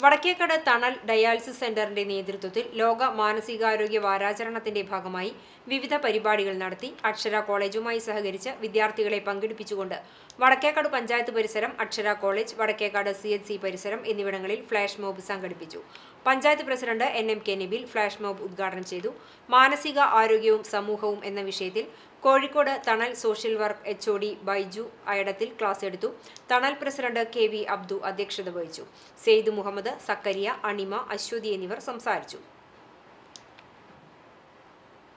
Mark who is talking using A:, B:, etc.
A: വടക്കേക്കട തണൽ ഡയാലിസിസ് സെന്ററിന്റെ നേതൃത്വത്തിൽ ലോക മാനസികാരോഗ്യ വാരാചരണത്തിന്റെ ഭാഗമായി വിവിധ പരിപാടികൾ നടത്തി അക്ഷര കോളേജുമായി സഹകരിച്ച് വിദ്യാർത്ഥികളെ പങ്കെടുപ്പിച്ചുകൊണ്ട് വടക്കേക്കാട് പഞ്ചായത്ത് പരിസരം Akshara college Vadakkekad C H C പരിസരം എന്നിവിടങ്ങളിൽ ഫ്ലാഷ് മോബ് സംഘടിപ്പിച്ചു panchayat president N M K Nabil flash mob ഉദ്ഘാടനം ചെയ്തു മാനസിക ആരോഗ്യവും സമൂഹവും എന്ന വിഷയത്തിൽ Kozhikode Thanal social work H O D Baiju Ayadathil class എടുത്തു Thanal president K V Abdu അധ്യക്ഷത വഹിച്ചു സെയ്ദ് മുഹമ്മദ് സക്കരിയ അണിമ അശ്വതി എന്നിവർ സംസാരിച്ചു